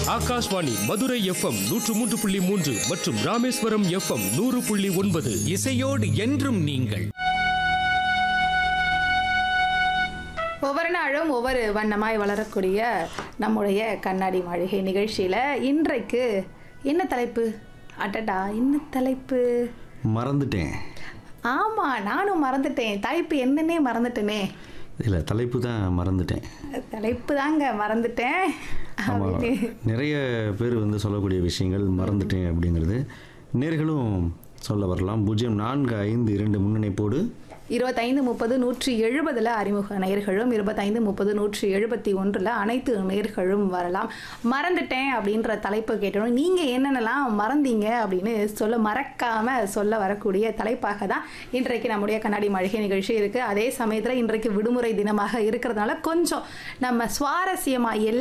Akashvani Madurai FM நூற்று மூன்று புள்ளி மூன்று மற்றும் ராமேஸ்வரம் எஃப்எம் நூறு புள்ளி ஒன்பது இசையோடு என்றும் நீங்கள் ஒவ்வொரு நாளும் ஒவ்வொரு வண்ணமாய் வளரக்கூடிய நம்முடைய கண்ணாடி மாளிகை நிகழ்ச்சியில் இன்றைக்கு என்ன தலைப்பு அடடா என்ன தலைப்பு மறந்துட்டேன் ஆமாம் நானும் மறந்துட்டேன் தலைப்பு என்னன்னே மறந்துட்டேனே இல்லை தலைப்பு தான் மறந்துட்டேன் தலைப்பு தாங்க மறந்துட்டேன் ஆமாம் அப்படின்னு. நிறைய பேர் வந்து சொல்லக்கூடிய விஷயங்கள் மறந்துட்டேன் அப்படிங்கிறது நேர்களும் சொல்ல வரலாம் பூஜ்ஜியம் நான்கு ஐந்து இரண்டு முன்னிணைப்போடு இருபத்தைந்து முப்பது நூற்றி எழுபதில் அறிமுக நேர்களும் இருபத்தைந்து முப்பது நூற்றி எழுபத்தி ஒன்றில் அனைத்து நேர்களும் வரலாம் மறந்துட்டேன் அப்படின்ற தலைப்பு கேட்டோம் நீங்கள் என்னென்னலாம் மறந்தீங்க அப்படின்னு சொல்ல மறக்காமல் சொல்ல வரக்கூடிய தலைப்பாக தான் இன்றைக்கு நம்முடைய கண்ணாடி மழிகை நிகழ்ச்சி இருக்குது அதே சமயத்தில் இன்றைக்கு விடுமுறை தினமாக இருக்கிறதுனால கொஞ்சம் நம்ம சுவாரஸ்யமாக